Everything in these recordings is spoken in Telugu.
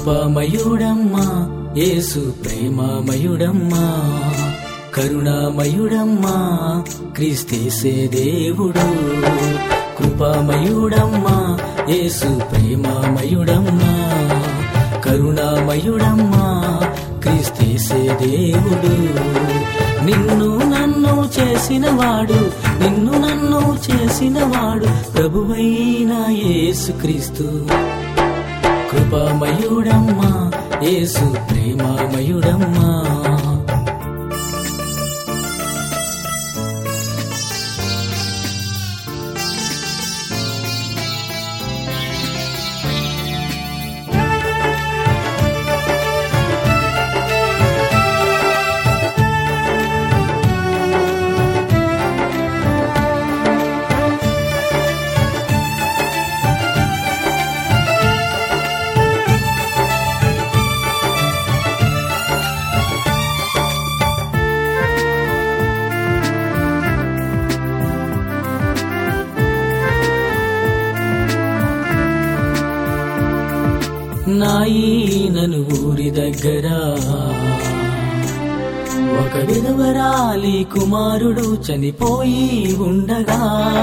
కృపామయుడమ్మా యేసు ప్రేమామయుడమ్మా కరుణామయుడమ్మా క్రీస్తేసే దేవుడు కృపామయుడమ్మా యేసు ప్రేమామయుడమ్మా కరుణామయుడమ్మా క్రీస్తేసే దేవుడు నిన్ను నన్ను చేసినవాడు నిన్ను నన్ను చేసినవాడు ప్రభువైన యేసుక్రీస్తు కృపామయుడమ్మా యేసు ప్రేమామయుడమ్మా నాయీనను ఊరి దగ్గర ఒక విధవరాలి కుమారుడు చనిపోయి ఉండగా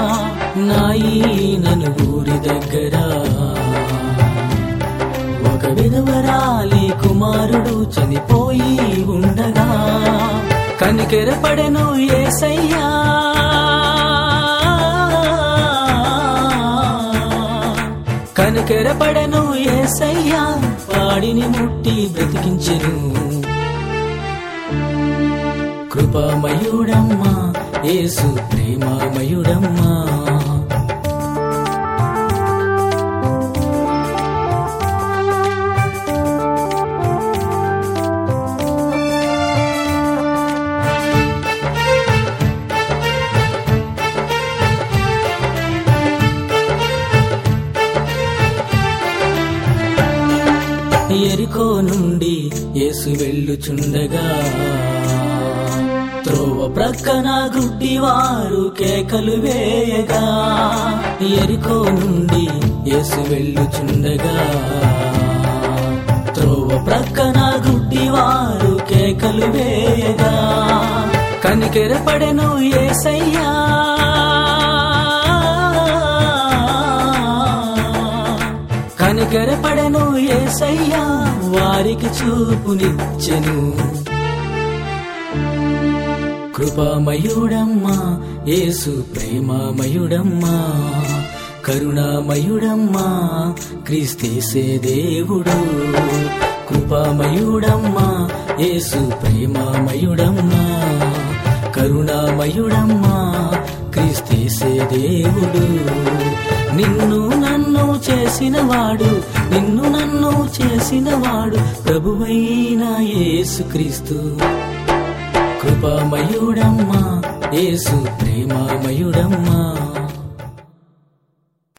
నాయీనను ఊరి దగ్గర ఒక విధవరాలి కుమారుడు చనిపోయి ఉండగా కనికెరపడెను ఏసయ్యా కనుకెరపడను ఏసయ్యా వాడిని ముట్టి బ్రతికించెను కృపామయుడమ్మా యేసు ప్రేమామయుడమ్మా ఎరికో నుండి యేసు వెళ్ళుచుండగా త్రోవ ప్రక్కన గుడ్డివారు కేకలు వేయగా ఎరికో నుండి యేసు వెళ్ళుచుండగా త్రోవ ప్రక్కన గుడ్డివారు కేకలు వేయగా కనికెరపడెను ఏసయ్యా కనికరపడను ఏసయ్యా వారికి చూపునిచ్చెను కృపామయుడమ్మా యేసు ప్రేమామయుడమ్మా కరుణామయుడమ్మా క్రీస్తేసే దేవుడు కృపామయుడమ్మా యేసు ప్రేమామయుడమ్మా కరుణామయుడమ్మా క్రీస్తేసే దేవుడు నిన్ను నన్ను చేసినవాడు నిన్ను నన్ను చేసినవాడు ప్రభువైన యేసుక్రీస్తు కృపామయుడమ్మా యేసు ప్రేమామయుడమ్మా